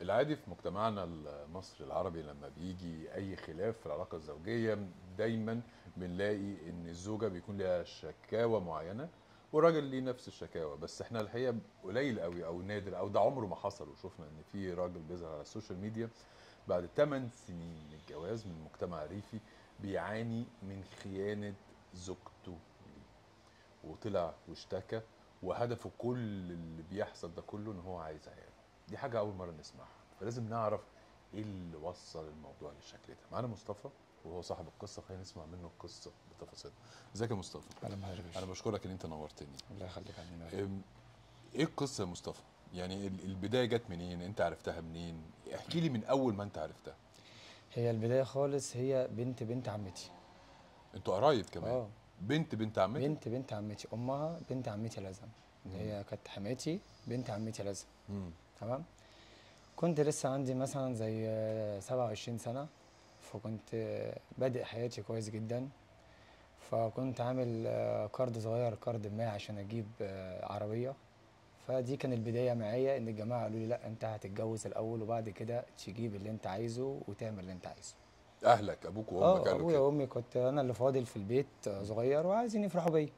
العادي في مجتمعنا المصري العربي لما بيجي اي خلاف في العلاقه الزوجيه دايما بنلاقي ان الزوجه بيكون لها شكاوى معينه والراجل ليه نفس الشكاوى بس احنا الحقيقه قليل قوي او نادر او ده عمره ما حصل وشفنا ان في راجل بيظهر على السوشيال ميديا بعد 8 سنين من الجواز من مجتمع ريفي بيعاني من خيانه زوجته ليه وطلع واشتكى وهدفه كل اللي بيحصل ده كله ان هو عايز عيال دي حاجه اول مره نسمعها فلازم نعرف ايه اللي وصل الموضوع للشكل ده معانا مصطفى وهو صاحب القصه خلينا نسمع منه القصه بتفاصيلها ازيك يا مصطفى اهلا بحضرتك يا انا باشا. بشكرك ان انت نورتني الله يخليك عني أم، ايه القصه يا مصطفى يعني ال- البدايه جت منين انت عرفتها منين احكي لي من اول ما انت عرفتها هي البدايه خالص هي بنت بنت عمتي انتوا قرايب كمان اه بنت بنت عمتك بنت بنت عمتي امها بنت عمتي لازم هي كانت حماتي بنت عمتي لازم مم. تمام كنت لسه عندي مثلا زي آه، 27 سنه فكنت آه، بادئ حياتي كويس جدا فكنت عامل آه، كارد صغير كارد ما عشان اجيب آه، عربيه فدي كان البدايه معايا ان الجماعه قالوا لي لا انت هتتجوز الاول وبعد كده تجيب اللي انت عايزه وتعمل اللي انت عايزه اهلك ابوك وامك اه قالوا ابويا كده وامي كنت انا اللي فاضل في البيت آه، صغير وعايزين يفرحوا بيا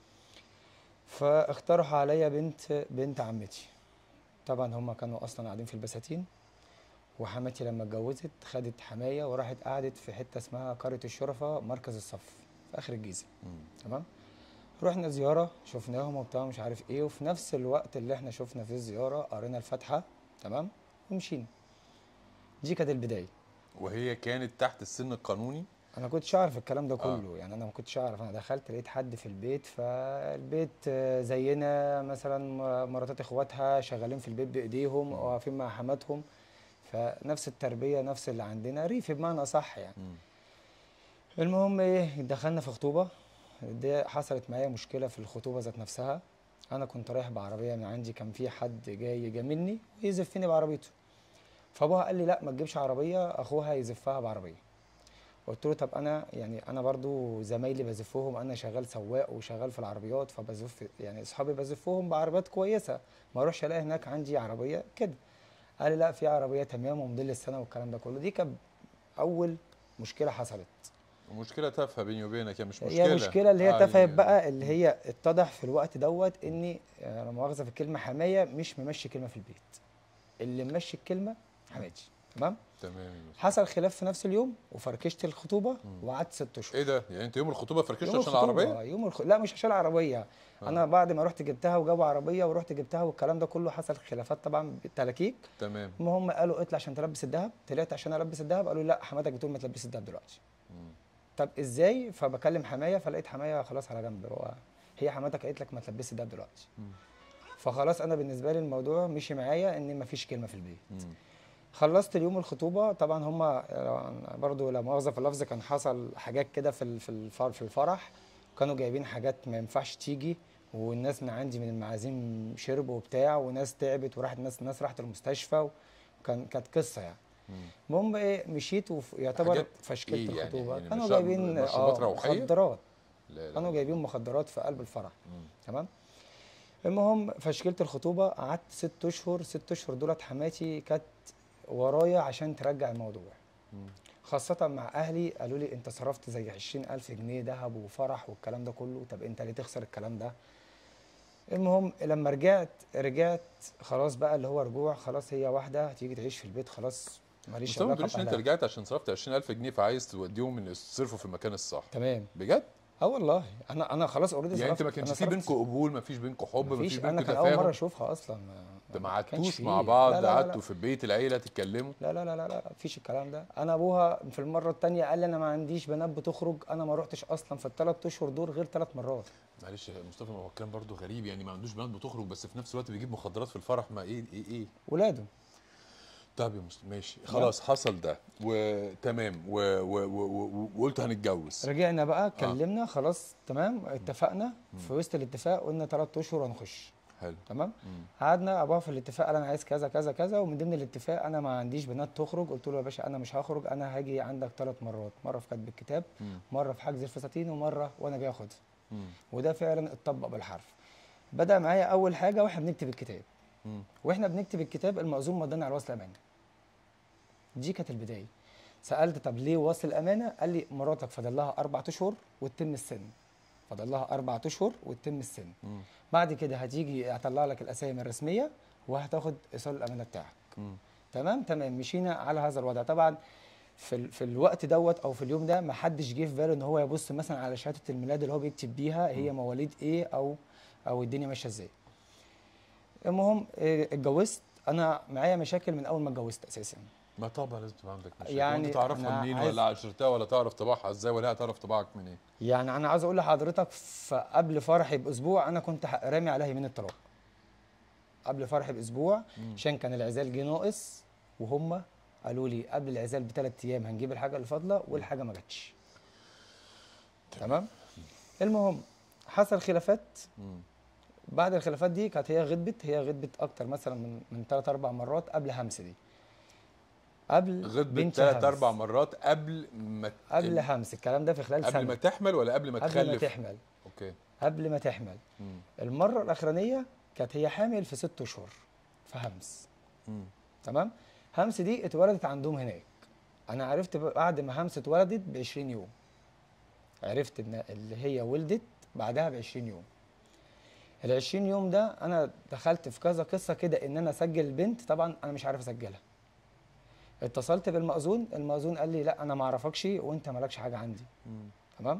فاقترحوا عليا بنت بنت عمتي طبعا هم كانوا اصلا قاعدين في البساتين وحماتي لما اتجوزت خدت حمايه وراحت قعدت في حته اسمها قريه الشرفاء مركز الصف في اخر الجيزه مم. تمام رحنا زياره شفناهم وبتاع مش عارف ايه وفي نفس الوقت اللي احنا شفنا فيه الزياره قرينا الفاتحه تمام ومشينا دي كانت البدايه وهي كانت تحت السن القانوني انا كنتش اعرف الكلام ده آه. كله يعني انا ما كنتش اعرف انا دخلت لقيت حد في البيت فالبيت آه، زينا مثلا م- مراتات اخواتها شغالين في البيت بايديهم مم. واقفين مع حماتهم فنفس التربيه نفس اللي عندنا ريفي بمعنى صح يعني مم. المهم ايه دخلنا في خطوبه دي حصلت معايا مشكله في الخطوبه ذات نفسها انا كنت رايح بعربيه من عندي كان في حد جاي يجاملني ويزفني بعربيته فابوها قال لي لا ما تجيبش عربيه اخوها يزفها بعربيه قلت له طب انا يعني انا برضو زمايلي بزفهم انا شغال سواق وشغال في العربيات فبزف يعني اصحابي بزفهم بعربيات كويسه ما اروحش الاقي هناك عندي عربيه كده قال لي لا في عربيه تمام وموديل السنه والكلام ده كله دي كانت اول مشكله حصلت ومشكله تافهه بيني وبينك هي مش مشكله هي المشكله اللي هي آه، تفهت بقى اللي هي اتضح في الوقت دوت اني آه، لا مؤاخذه في الكلمه حمايه مش ممشي كلمه في البيت اللي ممشي الكلمه حماتي تمام تمام يا مصطفى. حصل خلاف في نفس اليوم وفركشت الخطوبه مم. وقعدت ست اشهر ايه ده يعني انت يوم الخطوبه فركشت يوم عشان الخطوبة، العربيه يوم الخ... لا مش عشان العربيه آه. انا بعد ما رحت جبتها وجابوا عربيه ورحت جبتها والكلام ده كله حصل خلافات طبعا بالتلاكيك تمام المهم قالوا اطلع عشان تلبس الذهب طلعت عشان البس الذهب قالوا لي لا حماتك بتقول ما تلبسي الذهب دلوقتي مم. طب ازاي فبكلم حمايه فلقيت حمايه خلاص على جنب هو هي حماتك قالت لك ما تلبسي الذهب دلوقتي مم. فخلاص انا بالنسبه لي الموضوع مشي معايا ان ما فيش كلمه في البيت مم. خلصت اليوم الخطوبه طبعا هم برضو لا مؤاخذه في اللفظ كان حصل حاجات كده في ال- في الفر- في الفرح كانوا جايبين حاجات ما ينفعش تيجي والناس من عندي من المعازيم شربوا وبتاع وناس تعبت وراحت ناس ناس راحت المستشفى وكان كانت قصه يعني مم. المهم ايه مشيت ويعتبر حاجات فشكلت إيه يعني؟ الخطوبه يعني كانوا مشروب- جايبين مشروبات اه روحية؟ مخدرات لا لا كانوا لا. جايبين مخدرات في قلب الفرح مم. تمام المهم فشكلت الخطوبه قعدت ست اشهر ست اشهر دولت حماتي كانت ورايا عشان ترجع الموضوع مم. خاصة مع أهلي قالوا لي أنت صرفت زي عشرين ألف جنيه ذهب وفرح والكلام ده كله طب أنت ليه تخسر الكلام ده؟ المهم لما رجعت رجعت خلاص بقى اللي هو رجوع خلاص هي واحدة هتيجي تعيش في البيت خلاص ماليش مصطفى ما علاقة تقوليش ان انت بأهلها. رجعت عشان صرفت 20000 جنيه فعايز توديهم من يصرفوا في المكان الصح تمام بجد اه والله انا انا خلاص اوريدي يعني انت ما كانش في بينكم قبول ما فيش بينكم حب ما فيش مفيش انا بينكم كان اول مرة تفاهم اشوفها اصلا ما- ده ما ما كانش قعدتوش فيه. مع بعض لا لا لا لا. قعدتوا في بيت العيله تتكلموا لا لا لا لا لا مفيش الكلام ده انا ابوها في المره الثانيه قال لي انا ما عنديش بنات بتخرج انا ما روحتش اصلا في الثلاث اشهر دول غير ثلاث مرات معلش يا مصطفى ما هو الكلام برضه غريب يعني ما عندوش بنات بتخرج بس في نفس الوقت بيجيب مخدرات في الفرح ما ايه ايه ايه ولاده طب يا مصطفى ماشي خلاص حصل ده وتمام و- و- و- و- وقلت هنتجوز رجعنا بقى كلمنا خلاص تمام اتفقنا في وسط الاتفاق قلنا ثلاث اشهر هنخش حلو تمام مم. قعدنا ابوها في الاتفاق قال انا عايز كذا كذا كذا ومن ضمن الاتفاق انا ما عنديش بنات تخرج قلت له يا باشا انا مش هخرج انا هاجي عندك ثلاث مرات مره في كتب الكتاب مم. مره في حجز الفساتين ومره وانا جاي اخدها مم. وده فعلا اتطبق بالحرف بدا معايا اول حاجه واحنا بنكتب الكتاب مم. واحنا بنكتب الكتاب المأذون مضانا على الوصل امانه دي كانت البدايه سالت طب ليه واصل الامانه قال لي مراتك فاضل لها اربع اشهر وتتم السن فاضل لها اربع اشهر وتتم السن مم. بعد كده هتيجي هطلع لك الاسامي الرسميه وهتاخد ايصال الامانه بتاعك مم. تمام تمام مشينا على هذا الوضع طبعا في ال... في الوقت دوت او في اليوم ده ما حدش جه في باله ان هو يبص مثلا على شهاده الميلاد اللي هو بيكتب بيها هي مواليد ايه او او الدنيا ماشيه ازاي المهم آه، اتجوزت انا معايا مشاكل من اول ما اتجوزت اساسا ما طبعا لازم تبقى عندك مشاكل يعني يعني تعرفها أنا منين عايز- ولا عشرتها ولا تعرف طباعها ازاي ولا هي تعرف طباعك منين يعني انا عايز اقول لحضرتك فقبل فرحي باسبوع انا كنت ح- رامي عليها يمين الطلاق قبل فرحي باسبوع مم. عشان كان العزال جه ناقص وهم قالوا لي قبل العزال بثلاث ايام هنجيب الحاجه اللي فاضله والحاجه ما جاتش تمام المهم حصل خلافات مم. بعد الخلافات دي كانت هي غضبت هي غضبت اكتر مثلا من من ثلاث اربع مرات قبل همس دي قبل غضبت بنت ثلاث همس. اربع مرات قبل ما ت- قبل همس الكلام ده في خلال قبل سنه ما تحمل ولا قبل ما قبل ما تخلف تحمل اوكي قبل ما تحمل مم. المره الاخرانيه كانت هي حامل في ست اشهر في همس مم. تمام همس دي اتولدت عندهم هناك انا عرفت ب- بعد ما همس اتولدت ب 20 يوم عرفت ان اللي هي ولدت بعدها ب 20 يوم ال 20 يوم ده انا دخلت في كذا قصه كده ان انا اسجل البنت طبعا انا مش عارف اسجلها اتصلت بالمأذون المأذون قال لي لا انا ما اعرفكش وانت مالكش حاجه عندي مم. تمام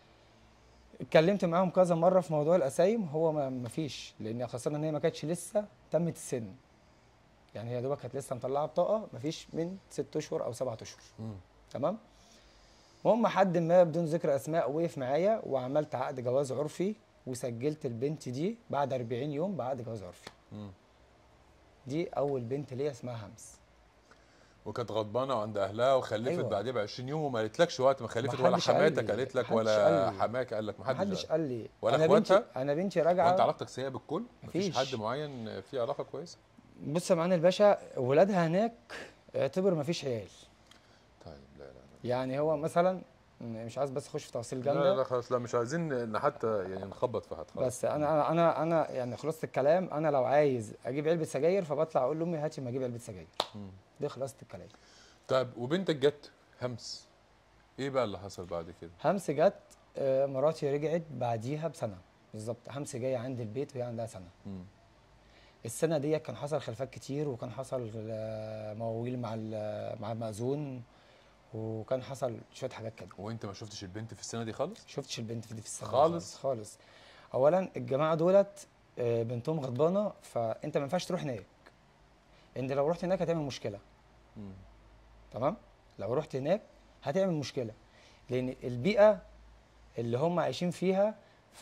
اتكلمت معاهم كذا مره في موضوع القسايم هو ما ما فيش لان خاصه ان هي ما كانتش لسه تمت السن يعني هي يا دوبك كانت لسه مطلعه بطاقه ما فيش من ست اشهر او سبعة اشهر مم. تمام المهم حد ما بدون ذكر اسماء وقف معايا وعملت عقد جواز عرفي وسجلت البنت دي بعد 40 يوم بعقد جواز عرفي مم. دي اول بنت ليا اسمها همس وكانت غضبانه عند اهلها وخلفت أيوة. بعدها ب 20 يوم وما قالتلكش وقت ما خلفت ما ولا حدش قال حماتك لي. قالت لك محدش ولا قال لي. حماك قال لك ما محدش حدش قال لي ولا انا بنتي إخواتها؟ انا بنتي وانت راجعه علاقتك سيئه بالكل مفيش مفيش. حد معين في علاقه كويسه بص يا معالي الباشا ولادها هناك اعتبر ما فيش عيال طيب لا لا لا يعني هو مثلا مش عايز بس اخش في تفاصيل لا, جامده لا, لا خلاص لا مش عايزين ان حتى يعني نخبط في حد خلاص بس انا انا انا يعني خلاصه الكلام انا لو عايز اجيب علبه سجاير فبطلع اقول لامي هاتي ما اجيب علبه سجاير مم. دي خلاصه الكلام طيب وبنتك جت همس ايه بقى اللي حصل بعد كده همس جت آه، مراتي رجعت بعديها بسنه بالظبط همس جايه عندي البيت وهي عندها سنه مم. السنه دي كان حصل خلافات كتير وكان حصل آه، مواويل مع ال- مع المأذون وكان حصل شويه حاجات كده وانت ما شفتش البنت في السنه دي خالص شفتش البنت في دي في السنه دي خالص؟ خالص اولا الجماعه دولت آه، بنتهم غضبانه فانت ما ينفعش تروح هناك انت لو رحت هناك هتعمل مشكله مم. تمام لو رحت هناك هتعمل مشكله لان البيئه اللي هم عايشين فيها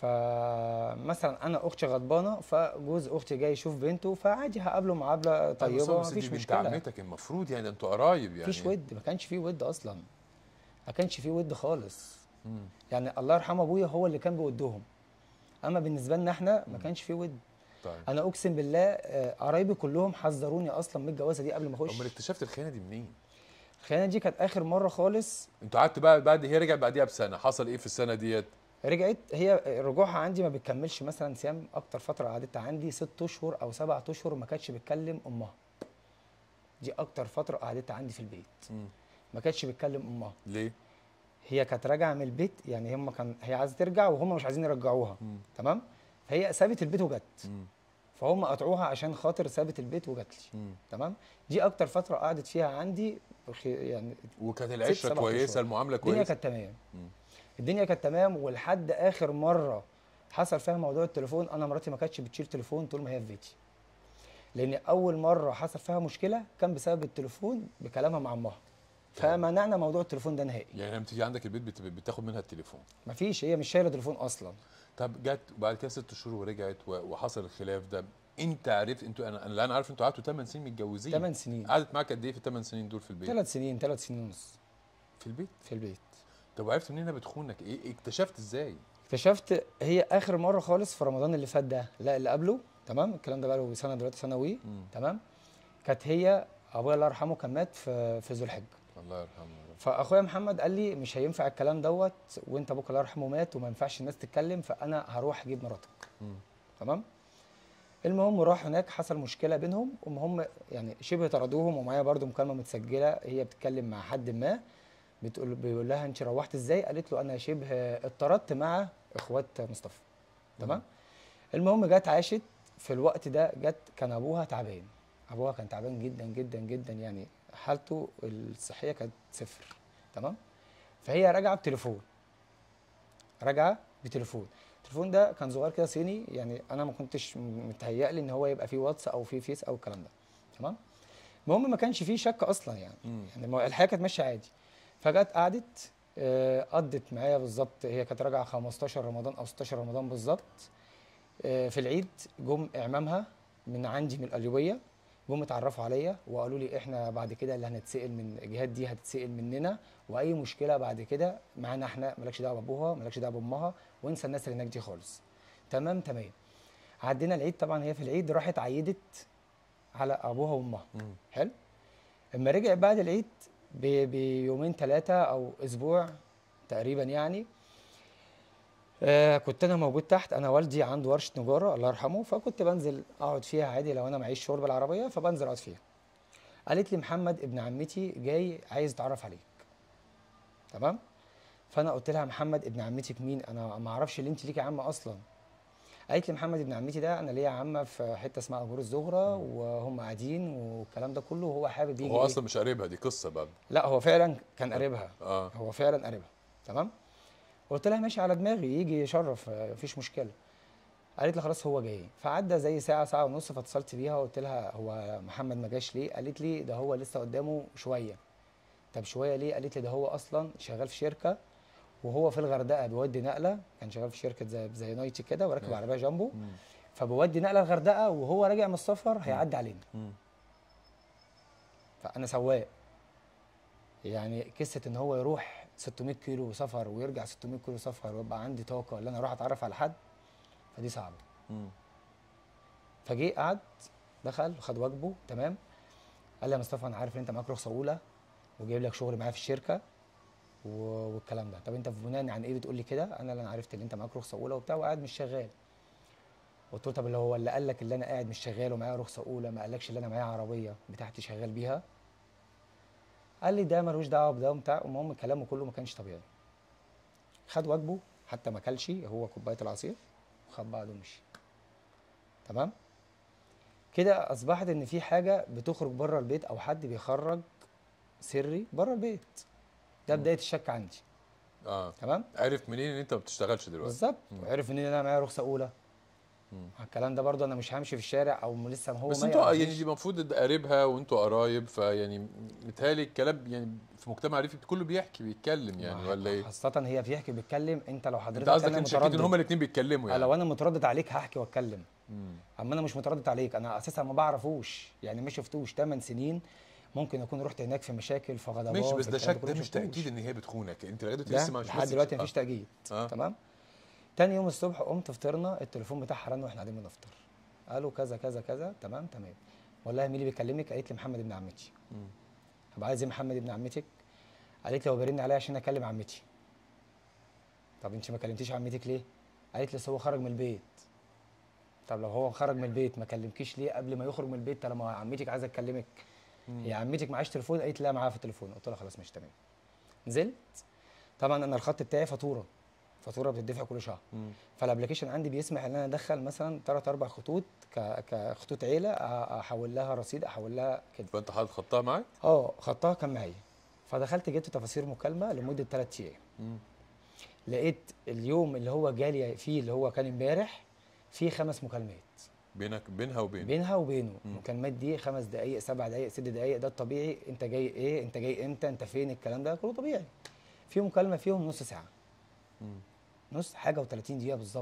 فمثلا انا اختي غضبانه فجوز اختي جاي يشوف بنته فعادي هقابله معامله طيب بس طيبه بس دي مفيش بنت مشكله عمتك المفروض يعني ده انتوا قرايب يعني مفيش ود ما كانش فيه ود اصلا ما كانش فيه ود خالص مم. يعني الله يرحم ابويا هو اللي كان بيودهم اما بالنسبه لنا احنا ما كانش فيه ود طيب انا اقسم بالله آه، قرايبي كلهم حذروني اصلا من الجوازه دي قبل ما اخش امال اكتشفت الخيانه دي منين؟ الخيانه دي كانت اخر مره خالص انتوا قعدت بقى بعد هي رجعت بعديها بسنه حصل ايه في السنه ديت؟ رجعت هي رجوعها عندي ما بتكملش مثلا سيام اكتر فتره قعدتها عندي ست اشهر او سبعة اشهر ما كانتش بتكلم امها دي اكتر فتره قعدتها عندي في البيت مم. ما كانتش بتكلم امها ليه؟ هي كانت راجعه من البيت يعني هم كان هي عايزه ترجع وهم مش عايزين يرجعوها مم. تمام فهي سابت البيت وجت مم. فهم قطعوها عشان خاطر سابت البيت وجت لي مم. تمام دي اكتر فتره قعدت فيها عندي خي- يعني وكانت ست العشره سبع كويسه أشهر. المعامله الدنيا كويسه كانت تمام مم. الدنيا كانت تمام ولحد اخر مره حصل فيها موضوع التليفون انا مراتي ما كانتش بتشيل تليفون طول ما هي في بيتي لان اول مره حصل فيها مشكله كان بسبب التليفون بكلامها مع امها فمنعنا موضوع التليفون ده نهائي يعني لما تيجي عندك البيت بت- بتاخد منها التليفون مفيش هي مش شايله تليفون اصلا طب جت وبعد كده ست شهور ورجعت و- وحصل الخلاف ده انت عرفت انتوا انا اللي انا عارف انتوا قعدتوا 8 سنين متجوزين 8 سنين قعدت معاك قد ايه في الثمان سنين دول في البيت؟ ثلاث سنين ثلاث سنين ونص في البيت في البيت طب وعرفت منين انها بتخونك ايه اكتشفت ازاي؟ اكتشفت هي اخر مره خالص في رمضان اللي فات ده لا اللي قبله تمام الكلام ده بقى له سنه دلوقتي ثانوي مم. تمام كانت هي ابويا الله يرحمه كان مات في في ذو الحجه الله يرحمه يا رب. فاخويا محمد قال لي مش هينفع الكلام دوت وانت ابوك الله يرحمه مات وما ينفعش الناس تتكلم فانا هروح اجيب مراتك مم. تمام المهم راح هناك حصل مشكله بينهم وهم يعني شبه طردوهم ومعايا برضو مكالمه متسجله هي بتتكلم مع حد ما بتقول بيقول لها انت روحت ازاي قالت له انا شبه اتطردت مع اخوات مصطفى تمام المهم جت عاشت في الوقت ده جت كان ابوها تعبان ابوها كان تعبان جدا جدا جدا يعني حالته الصحيه كانت صفر تمام فهي راجعه بتليفون راجعه بتليفون التليفون ده كان صغير كده صيني يعني انا ما كنتش متهيأ لي ان هو يبقى فيه واتس او فيه فيس او الكلام ده تمام المهم ما كانش فيه شك اصلا يعني مم. يعني ما- الحياه كانت ماشيه عادي فجت قعدت آه، قضت معايا بالظبط هي كانت راجعه 15 رمضان او 16 رمضان بالظبط آه، في العيد جم اعمامها من عندي من القليوبيه جم اتعرفوا عليا وقالوا لي احنا بعد كده اللي هنتسال من الجهات دي هتتسال مننا واي مشكله بعد كده معانا احنا مالكش دعوه بابوها مالكش دعوه بامها وانسى الناس اللي هناك دي خالص تمام تمام عدينا العيد طبعا هي في العيد راحت عيدت على ابوها وامها مم. حلو اما رجع بعد العيد ب- بيومين ثلاثه او اسبوع تقريبا يعني آه كنت انا موجود تحت انا والدي عنده ورشه نجاره الله يرحمه فكنت بنزل اقعد فيها عادي لو انا معيش شغل بالعربيه فبنزل اقعد فيها قالت لي محمد ابن عمتي جاي عايز يتعرف عليك تمام فانا قلت لها محمد ابن عمتك مين انا ما اعرفش اللي انت ليكي عمه اصلا قالت لي محمد ابن عمتي ده انا ليا عمه في حته اسمها اجور الزغره وهم قاعدين والكلام ده كله وهو حابب يجي هو إيه؟ اصلا مش قريبها دي قصه بقى لا هو فعلا كان قريبها اه هو فعلا قريبها تمام قلت لها ماشي على دماغي يجي يشرف آه، مفيش مشكله قالت لي خلاص هو جاي فعدى زي ساعه ساعه ونص فاتصلت بيها وقلت لها هو محمد ما جاش ليه قالت لي ده هو لسه قدامه شويه طب شويه ليه قالت لي ده هو اصلا شغال في شركه وهو في الغردقه بيودي نقله كان شغال في شركه زي زي نايتي كده وراكب ماشي. عربيه جنبه مم. فبيودي نقله الغردقه وهو راجع من السفر هيعدي علينا مم. فانا سواق يعني قصه ان هو يروح 600 كيلو سفر ويرجع 600 كيلو سفر ويبقى عندي طاقه ان انا اروح اتعرف على حد فدي صعبه مم. فجه قعد دخل خد واجبه تمام قال لي يا مصطفى انا عارف ان انت معاك رخصه اولى وجايب لك شغل معايا في الشركه و- والكلام ده طب انت في بناء عن ايه بتقول لي كده انا اللي انا عرفت ان انت معاك رخصه اولى وبتاع وقاعد مش شغال قلت له طب اللي هو اللي قال لك اللي انا قاعد مش شغال ومعايا رخصه اولى ما قالكش اللي انا معايا عربيه بتاعتي شغال بيها قال لي ده ملوش دعوه بده وبتاع المهم كلامه كله ما كانش طبيعي خد واجبه حتى ما كلش هو كوبايه العصير وخد بعضه ومشي تمام كده اصبحت ان في حاجه بتخرج بره البيت او حد بيخرج سري بره البيت ده مم. بدايه الشك عندي اه تمام عرف منين ان انت ما بتشتغلش دلوقتي بالظبط مم. وعرف ان انا معايا رخصه اولى مم. الكلام ده برضه انا مش همشي في الشارع او لسه ما هو بس ما انتوا يعرفنيش. يعني دي المفروض ده قريبها وانتوا قرايب فيعني متهيألي الكلام يعني في مجتمع ريفي كله بيحكي بيتكلم يعني ما- ولا ايه؟ خاصة هي بيحكي بيتكلم انت لو حضرتك انت قصدك انا انت شكيت ان متردد هما الاثنين بيتكلموا يعني لو انا متردد عليك هحكي واتكلم مم. اما انا مش متردد عليك انا اساسا ما بعرفوش يعني ما شفتوش 8 سنين ممكن اكون رحت هناك في مشاكل في غضبات ماشي بس في ده الكلام شك كله ده ما مش شفتوش. تاكيد ان هي بتخونك انت لغايه دلوقتي ده لسه ما لحد دلوقتي مفيش تأكيد آه. تمام تاني يوم الصبح قمت فطرنا التليفون بتاعها رن واحنا قاعدين بنفطر قالوا كذا كذا كذا تمام تمام والله مين اللي بيكلمك قالت لي محمد ابن عمتي مم. طب عايز ايه محمد ابن عمتك قالت لي هو بيرن عليا عشان اكلم عمتي طب انت ما كلمتيش عمتك ليه قالت لي أصل هو خرج من البيت طب لو هو خرج من البيت ما كلمكيش ليه قبل ما يخرج من البيت طالما عمتك عايزه تكلمك مم. هي عمتك معاش تليفون قالت لي لا معاها في التليفون قلت لها خلاص مش تمام نزلت طبعا انا الخط بتاعي فاتوره فاتوره بتدفع كل شهر مم. فالابلكيشن عندي بيسمح ان انا ادخل مثلا ثلاث اربع خطوط ك- كخطوط عيله أ- احول لها رصيد احول لها كده فانت حاطط خطها معاك؟ اه خطها كان معايا فدخلت جبت تفاصيل مكالمه لمده ثلاث ايام مم. لقيت اليوم اللي هو جالي فيه اللي هو كان امبارح فيه خمس مكالمات بينك بينها وبين بينها وبينه مم. المكالمات دي خمس دقائق سبع دقائق ست دقائق ده الطبيعي انت جاي ايه انت جاي امتى انت فين الكلام ده كله طبيعي في مكالمه فيهم نص ساعه مم. نص حاجه و30 دقيقه بالظبط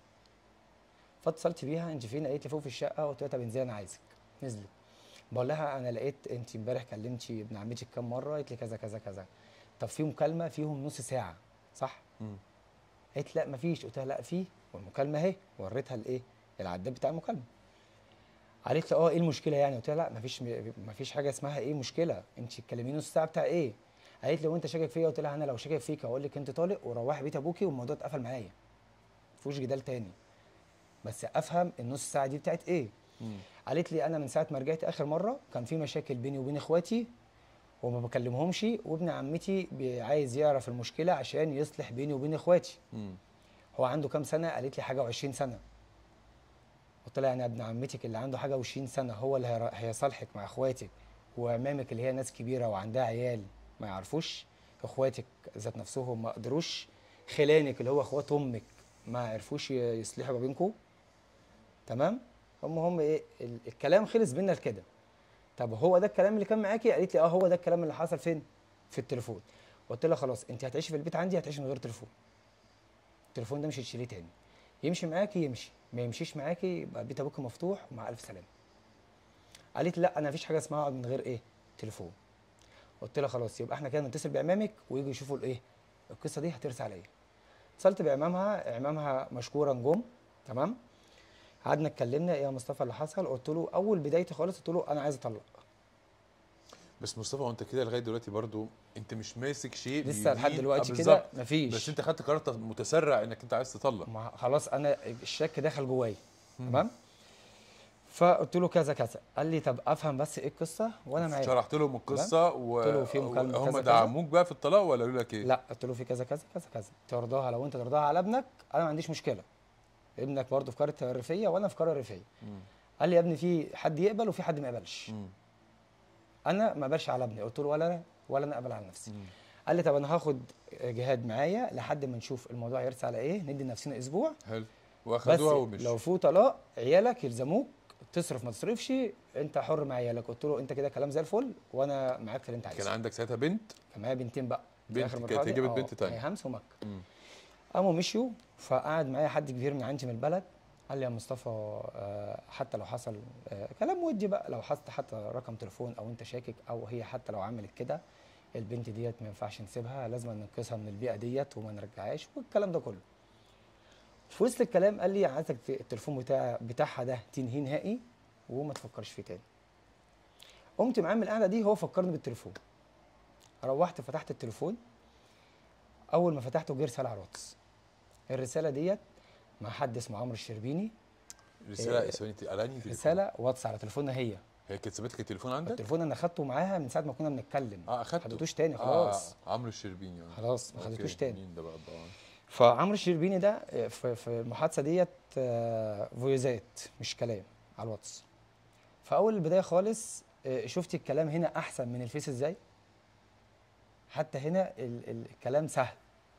فاتصلت بيها انت فين قالت لي فوق في الشقه قلت لها طب انزلي انا عايزك نزلت بقول لها انا لقيت انت امبارح كلمتي ابن عمتك كام مره قالت لي كذا كذا كذا طب في مكالمه فيهم نص ساعه صح مم. قالت لا مفيش قلت لها لا في والمكالمه اهي وريتها الايه العداد بتاع المكالمه قالت لي اه ايه المشكله يعني قلت لها لا مفيش مفيش حاجه اسمها ايه مشكله انت تكلميني نص ساعه بتاع ايه قالت لي وانت شاكك فيا قلت لها انا لو شاكك فيك هقول لك انت طالق وروحي بيت ابوكي والموضوع اتقفل معايا مفيهوش جدال تاني بس افهم النص ساعه دي بتاعت ايه مم. قالت لي انا من ساعه ما رجعت اخر مره كان في مشاكل بيني وبين اخواتي وما بكلمهمش وابن عمتي بي- عايز يعرف المشكله عشان يصلح بيني وبين اخواتي مم. هو عنده كام سنه قالت لي حاجه و20 سنه قلت لها يعني ابن عمتك اللي عنده حاجه و20 سنه هو اللي هير- هيصالحك مع اخواتك وعمامك اللي هي ناس كبيره وعندها عيال ما يعرفوش اخواتك ذات نفسهم ما قدروش خلانك اللي هو اخوات امك ما عرفوش ي- يصلحوا ما بينكم تمام هم هم ايه ال- الكلام خلص بينا لكده طب هو ده الكلام اللي كان معاكي قالت لي اه هو ده الكلام اللي حصل فين في التليفون قلت لها خلاص انت هتعيشي في البيت عندي هتعيشي من غير تليفون التليفون ده مش هتشيليه تاني يمشي معاكي يمشي ما يمشيش معاكي يبقى بيت ابوك مفتوح ومع الف سلامه قالت لي لا انا مفيش حاجه اسمها اقعد من غير ايه تليفون قلت لها خلاص يبقى احنا كده نتصل بعمامك ويجوا يشوفوا الايه القصه دي هترسى عليا اتصلت بعمامها عمامها مشكورا جم تمام قعدنا اتكلمنا ايه يا مصطفى اللي حصل قلت له اول بدايتي خالص قلت له انا عايز اطلق بس مصطفى وانت كده لغايه دلوقتي برضو انت مش ماسك شيء لسه لحد بيمين- دلوقتي آه كده بالظبط. مفيش بس انت خدت قرار متسرع انك انت عايز تطلق ما خلاص انا الشك دخل جوايا مم. تمام فقلت له كذا كذا قال لي طب افهم بس ايه القصه وانا معاك شرحت لهم القصه قلت له في مكالمة وهم كذا كذا. دعموك بقى في الطلاق ولا قالوا لك ايه؟ لا قلت له في كذا كذا كذا كذا ترضاها لو انت ترضاها على ابنك انا ما عنديش مشكله ابنك برضه في قريه الريفيه وانا في قريه ريفيه مم. قال لي يا ابني في حد يقبل وفي حد ما يقبلش مم. انا ما اقبلش على ابني قلت له ولا انا ولا انا اقبل على نفسي مم. قال لي طب انا هاخد جهاد معايا لحد ما نشوف الموضوع هيرسى على ايه ندي لنفسنا اسبوع حلو بس واخدوها ومشوا لو في طلاق عيالك يلزموك تصرف ما تصرفش انت حر مع عيالك قلت له انت كده كلام زي الفل وانا معاك في اللي انت كان عايزه عندك ساعتها بنت كان معايا بنتين بقى في بنت آخر كانت مرحلة دي. جابت آه، بنت تانية. هي همس ومكه مم. قاموا مشيوا فقعد معايا حد كبير من عندي من البلد قال لي يا مصطفى آه، حتى لو حصل آه، كلام ودي بقى لو حصل حتى رقم تليفون او انت شاكك او هي حتى لو عملت كده البنت ديت ما ينفعش نسيبها لازم ننقذها من البيئه ديت وما نرجعهاش والكلام ده كله في وسط الكلام قال لي عايزك ت- التليفون بتاع بتاعها ده تنهيه نهائي وما تفكرش فيه تاني قمت معاه من القعده دي هو فكرني بالتليفون روحت فتحت التليفون اول ما فتحته جه رساله على الواتس الرساله ديت مع حد اسمه عمرو الشربيني رساله إيه، ثواني قلقني تليفون. رساله واتس على تليفونها هي هي كانت سابت لك التليفون عندك؟ التليفون انا خدته معاها من ساعه ما كنا بنتكلم اه اخدته ما خدتوش تاني خلاص آه عمرو الشربيني آه. خلاص ما أوكي، خدتوش تاني مين ده بقى طبعا فعمرو الشربيني ده آه، في في المحادثه ديت آه، فويزات مش كلام على الواتس فاول البدايه خالص آه، شفتي الكلام هنا احسن من الفيس ازاي حتى هنا ال- ال- الكلام سهل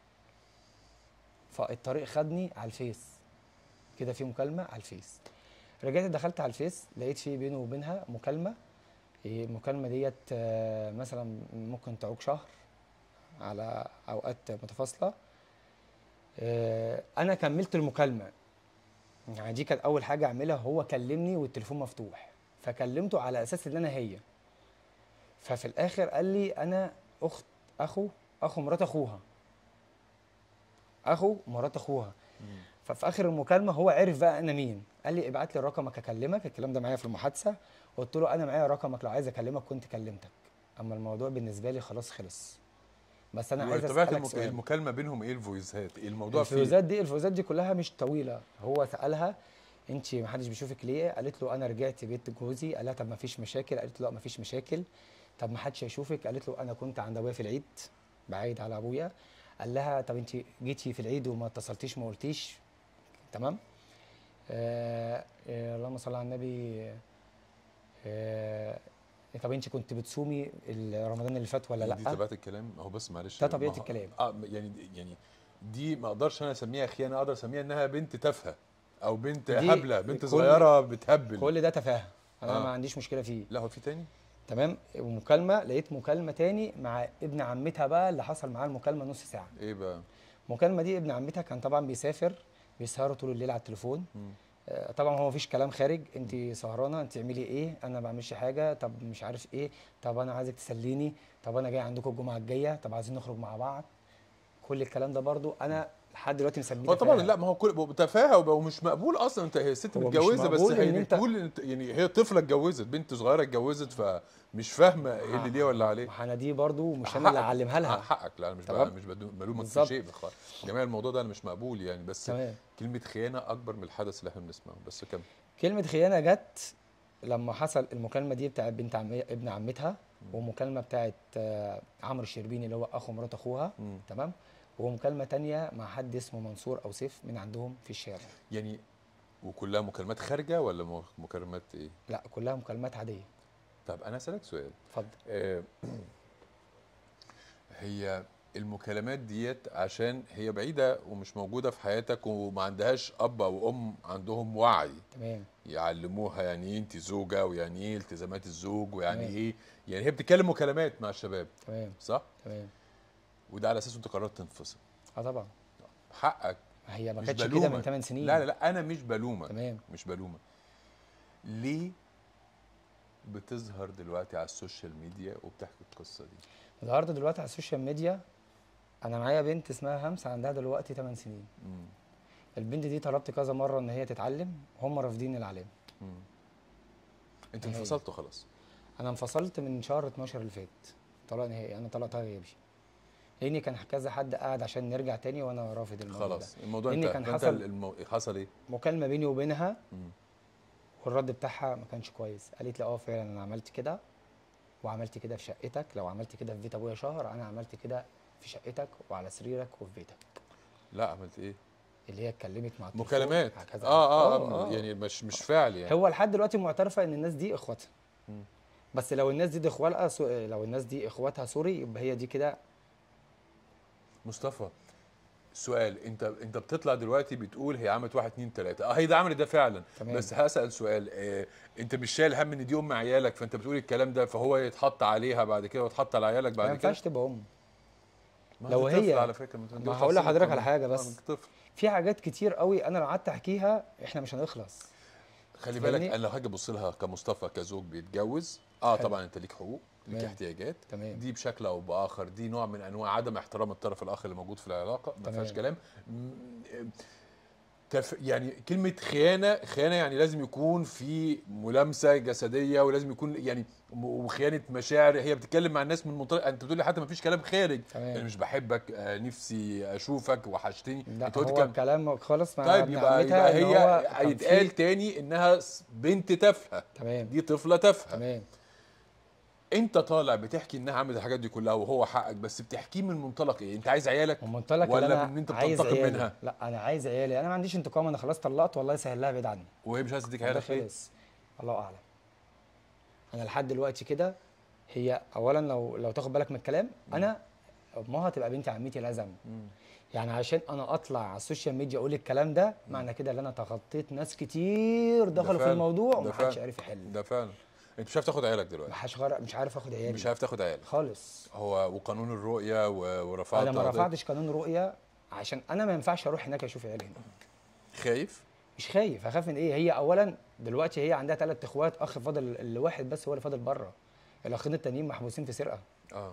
فالطريق خدني على الفيس كده في مكالمه على الفيس رجعت دخلت على الفيس لقيت في بينه وبينها مكالمه إيه، المكالمه ديت آه، مثلا ممكن تعوق شهر على اوقات متفاصله آه، انا كملت المكالمه يعني دي كانت اول حاجه اعملها هو كلمني والتليفون مفتوح فكلمته على اساس ان انا هي ففي الاخر قال لي انا اخت اخو اخو مرات اخوها اخو مرات اخوها مم. ففي اخر المكالمه هو عرف بقى انا مين قال لي ابعت لي رقمك اكلمك الكلام ده معايا في المحادثه قلت له انا معايا رقمك لو عايز اكلمك كنت كلمتك اما الموضوع بالنسبه لي خلاص خلص بس انا عايز طبيعه اسالك المك... سؤال المكالمه بينهم ايه الفويسات؟ إيه الموضوع فيه الفيوزات دي الفيوزات دي كلها مش طويله هو سالها انت ما حدش بيشوفك ليه قالت له انا رجعت بيت جوزي قال لها طب ما فيش مشاكل قالت له لا ما فيش مشاكل طب ما حدش هيشوفك قالت له انا كنت عند ابويا في العيد بعيد على ابويا قال لها طب انت جيتي في العيد وما اتصلتيش ما قلتيش تمام آه آه اللهم صل على النبي آه طب انت كنت بتصومي ال- رمضان اللي فات ولا دي لا طبيعه الكلام هو بس معلش ده طبيعة ما هو- الكلام. اه يعني يعني دي ما اقدرش انا اسميها خيانه اقدر اسميها انها بنت تافهه او بنت دي هبله بنت كل- صغيره بتهبل كل ده تفاهه انا آه. ما عنديش مشكله فيه لا هو في تاني تمام ومكالمه لقيت مكالمه تاني مع ابن عمتها بقى اللي حصل معاه المكالمه نص ساعه ايه بقى المكالمه دي ابن عمتها كان طبعا بيسافر بيسهروا طول الليل على التليفون مم. آه، طبعا هو مفيش كلام خارج انت سهرانه انت تعملي ايه انا ما بعملش حاجه طب مش عارف ايه طب انا عايزك تسليني طب انا جاي عندكم الجمعه الجايه طب عايزين نخرج مع بعض كل الكلام ده برضو انا لحد دلوقتي مثبته هو طبعا فيها. لا ما هو كل تفاهه ومش مقبول اصلا انت هي ست هو مش متجوزه بس مقبول إن هي أنت- بتقول انت يعني هي طفله اتجوزت بنت صغيره اتجوزت فمش فاهمه ايه اللي ليه ولا عليه ما انا دي برضو مش انا اللي حقك. اعلمها لها حقك لا انا مش تمام؟ بقى مش بدو- بلومك في بالظبط. شيء بخ- جميع الموضوع ده انا مش مقبول يعني بس تمام كلمه خيانه اكبر من الحدث اللي احنا بنسمعه بس كم كلمة خيانة جت لما حصل المكالمة دي بتاعت بنت عمي ابن عمتها ومكالمة بتاعت آه، عمرو الشربيني اللي هو أخو مرات أخوها مم. تمام ومكالمة تانية مع حد اسمه منصور أو سيف من عندهم في الشارع يعني وكلها مكالمات خارجه ولا م- مكالمات ايه لا كلها مكالمات عادية طب انا اسالك سؤال اتفضل آه، هي المكالمات ديت عشان هي بعيده ومش موجوده في حياتك وما عندهاش اب او ام عندهم وعي تمام يعلموها يعني ايه انت زوجه ويعني ايه التزامات الزوج ويعني تمام. ايه يعني هي بتتكلم مكالمات مع الشباب تمام صح تمام وده على اساسه انت قررت تنفصل اه طبعا حقك ما هي ما مش كانتش كده بلومك. من 8 سنين لا لا لا انا مش بلومك تمام مش بلومك ليه بتظهر دلوقتي على السوشيال ميديا وبتحكي القصه دي النهارده دلوقتي على السوشيال ميديا انا معايا بنت اسمها همس عندها دلوقتي 8 سنين مم. البنت دي طلبت كذا مره ان هي تتعلم هم رافضين العلام مم. انت نهائي. انفصلتوا خلاص انا انفصلت من شهر 12 اللي فات طلاق نهائي انا طلقتها غيابي لاني كان كذا حد قاعد عشان نرجع تاني وانا رافض الموضوع خلاص ده الموضوع لأن انت كان كان حصل- حصل المو... حصل ايه مكالمه بيني وبينها مم. والرد بتاعها ما كانش كويس قالت لي اه فعلا انا عملت كده وعملت كده في شقتك لو عملت كده في بيت ابويا شهر انا عملت كده في شقتك وعلى سريرك وفي بيتك لا عملت ايه اللي هي اتكلمت مع التليفون مكالمات هكذا. آه, آه, اه يعني مش مش فعل يعني هو لحد دلوقتي معترفه ان الناس دي اخواتها مم. بس لو الناس دي دي اخوالها سو... لو الناس دي اخواتها سوري يبقى هي دي كده مصطفى سؤال انت انت بتطلع دلوقتي بتقول هي عملت واحد اتنين تلاته اه هي ده عملت ده فعلا تمام. بس هسال سؤال اه انت مش شايل هم ان دي ام عيالك فانت بتقول الكلام ده فهو يتحط عليها بعد كده ويتحط على عيالك ما بعد كده ينفعش تبقى ام ما لو أنت طفل هي- على فكره انت ما متجوز هقول خمسين لحضرتك سنة. على حاجة آه، بس. أنت طفل في حاجات كتير قوي انا لو قعدت احكيها احنا مش هنخلص خلي بالك فاهمني؟ انا لو هاجي ابص لها كمصطفى كزوج بيتجوز اه حلو. طبعا انت ليك حقوق ليك تمام. احتياجات تمام دي بشكل او باخر دي نوع من انواع عدم احترام الطرف الاخر اللي موجود في العلاقه ما تمام. فيهاش كلام م- تف يعني كلمه خيانه خيانه يعني لازم يكون في ملامسه جسديه ولازم يكون يعني م- وخيانه مشاعر هي بتتكلم مع الناس من منطلق انت بتقول لي حتى ما فيش كلام خارج تمام. يعني مش بحبك آه نفسي اشوفك وحشتني لا انت قلت هو كلام الكلام خالص مع طيب ابن يبقى, عمتها يبقى إن هو هي كان هيتقال في- تاني انها س- بنت تافهه تمام دي طفله تافهه تمام انت طالع بتحكي انها عملت الحاجات دي كلها وهو حقك بس بتحكيه من منطلق ايه انت عايز عيالك من منطلق ولا اللي انا من ان انت عايز بتنتقم عيالي. منها لا انا عايز عيالي انا ما عنديش انتقام انا خلاص طلقت والله يسهل لها بعيد عني وهي مش عايزه تديك ده عيالك ليه خلص الله اعلم انا لحد دلوقتي كده هي اولا لو لو تاخد بالك من الكلام انا امها تبقى بنت عمتي لا ذنب مم. يعني عشان انا اطلع على السوشيال ميديا اقول الكلام ده معنى كده ان انا تخطيت ناس كتير دخلوا في فعلا. الموضوع ده ومحدش فعلا. عارف يحل ده فعلا انت مش عارف تاخد عيالك دلوقتي محدش غير- مش عارف اخد عيالي مش عارف تاخد عيالك خالص هو وقانون الرؤيه و- ورفعت انا ما قضية. رفعتش قانون رؤيه عشان انا ما ينفعش اروح هناك اشوف عيالي هناك خايف مش خايف هخاف من ايه هي اولا دلوقتي هي عندها ثلاث اخوات اخ فاضل الواحد بس هو اللي فاضل بره الاخين التانيين محبوسين في سرقه اه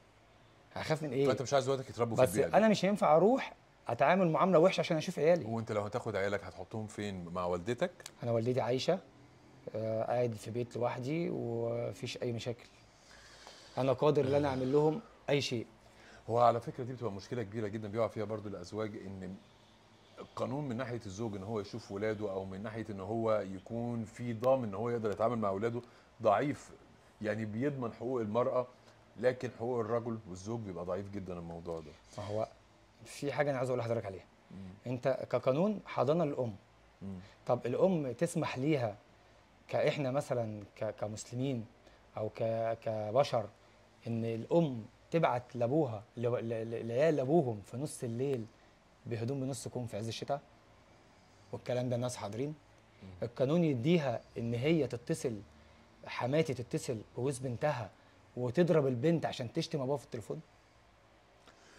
هخاف من ايه فانت مش عايز ولادك يتربوا في بس البيئه دي انا مش هينفع اروح اتعامل معامله وحشه عشان اشوف عيالي وانت لو هتاخد عيالك هتحطهم فين مع والدتك انا والدتي عايشه آه، قاعد في بيت لوحدي ومفيش اي مشاكل انا قادر ان انا اعمل لهم اي شيء هو على فكره دي بتبقى مشكله كبيره جدا بيقع فيها برضو الازواج ان القانون من ناحيه الزوج ان هو يشوف ولاده او من ناحيه ان هو يكون في ضامن ان هو يقدر يتعامل مع ولاده ضعيف يعني بيضمن حقوق المراه لكن حقوق الرجل والزوج بيبقى ضعيف جدا الموضوع ده ما هو في حاجه انا عايز اقول لحضرتك عليها انت كقانون حضانه للام مم. طب الام تسمح ليها كاحنا مثلا ك- كمسلمين او ك- كبشر ان الام تبعت لابوها ل- ل- ل- لعيال ابوهم في نص الليل بهدوم بنص كم في عز الشتاء والكلام ده الناس حاضرين القانون يديها ان هي تتصل حماتي تتصل بجوز بنتها وتضرب البنت عشان تشتم ابوها في التليفون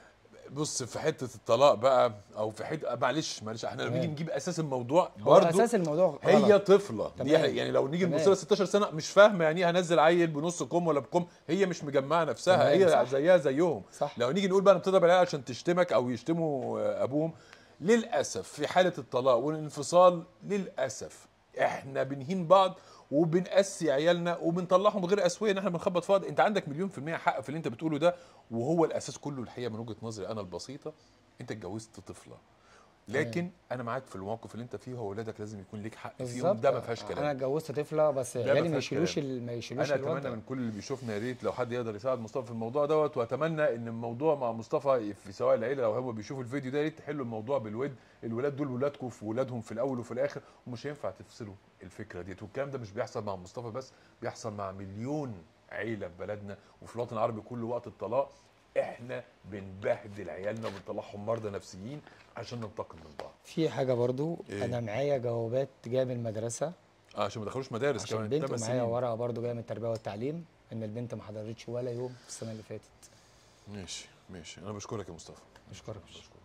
بص في حته الطلاق بقى او في حته معلش معلش احنا لما تمام. نيجي نجيب اساس الموضوع هو برضه اساس الموضوع هي غلط. طفله دي تمام. يعني لو نيجي نبص تمام. لها 16 سنه مش فاهمه يعني ايه هنزل عيل بنص كم ولا بكم هي مش مجمعه نفسها تمام، هي صح. زيها زيهم صح لو نيجي نقول بقى انا بتضرب العيال عشان تشتمك او يشتموا آه، ابوهم للاسف في حاله الطلاق والانفصال للاسف احنا بنهين بعض وبنقسي عيالنا وبنطلعهم غير اسويه ان احنا بنخبط في بعض انت عندك مليون في الميه حق في اللي انت بتقوله ده وهو الاساس كله الحقيقه من وجهه نظري انا البسيطه انت اتجوزت طفله لكن انا معاك في الموقف اللي انت فيه هو اولادك لازم يكون ليك حق فيهم بالظبط ده ما فيهاش انا كلام اتجوزت طفله بس ما عيالي ما فيهاش يشيلوش كلام. ال- ما يشيلوش انا الوضع. اتمنى من كل اللي بيشوفنا يا ريت لو حد يقدر يساعد مصطفى في الموضوع دوت واتمنى ان الموضوع مع مصطفى في سواء العيله لو هم بيشوفوا الفيديو ده يا ريت تحلوا الموضوع بالود الولاد دول ولادكم في ولادهم في الاول وفي الاخر ومش هينفع تفصلوا الفكره ديت والكلام ده مش بيحصل مع مصطفى بس بيحصل مع مليون عيله في بلدنا وفي الوطن العربي كله وقت الطلاق احنا بنبهدل عيالنا وبنطلعهم مرضى نفسيين عشان ننتقم من بعض في حاجه برضو إيه؟ انا معايا جوابات جايه من المدرسه اه عشان ما دخلوش مدارس عشان كمان بنت تمن ومعايا سنين. ورقه برضو جايه من التربيه والتعليم ان البنت ما حضرتش ولا يوم في السنه اللي فاتت ماشي ماشي انا بشكرك يا مصطفى اشكرك بشكرك